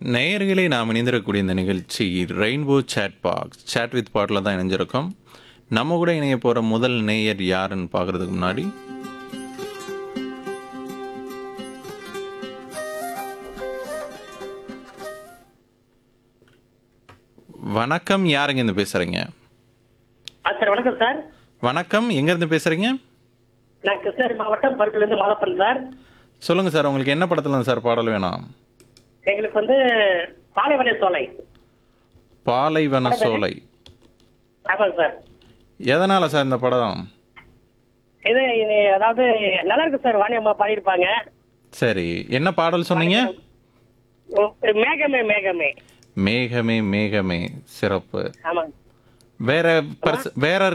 நேயர்களே நாம் இணைந்திருக்கக்கூடிய இந்த நிகழ்ச்சி rainbow chat box chat with பாட்டில் தான் இணைஞ்சிருக்கோம் நம்ம கூட இணைய போகிற முதல் நேயர் யாருன்னு பார்க்கறதுக்கு முன்னாடி வணக்கம் யாருங்க இருந்து பேசுகிறீங்க ஆ சார் வணக்கம் சார் வணக்கம் எங்கேருந்து பேசுகிறீங்க நான் கிருஷ்ணகிரி மாவட்டம் பருப்பிலிருந்து மாதப்பன் சார் சொல்லுங்கள் சார் உங்களுக்கு என்ன படத்தில் சார் பாடல் வேணும் எங்களுக்கு வந்து பாலைவன சோலை பாலைவன சோலை ஆமாங்க சார் எதனால் சார் இந்த படம் இது இது அதாவது நல்லா இருக்கு சார் வாணி அம்மா பாடியிருப்பாங்க சரி என்ன பாடல் சொன்னீங்க உம், மேகமே மேகமே மேகமே மேகமே சிறப்பு ஆமாங்க வேற பர்ஸ் வேற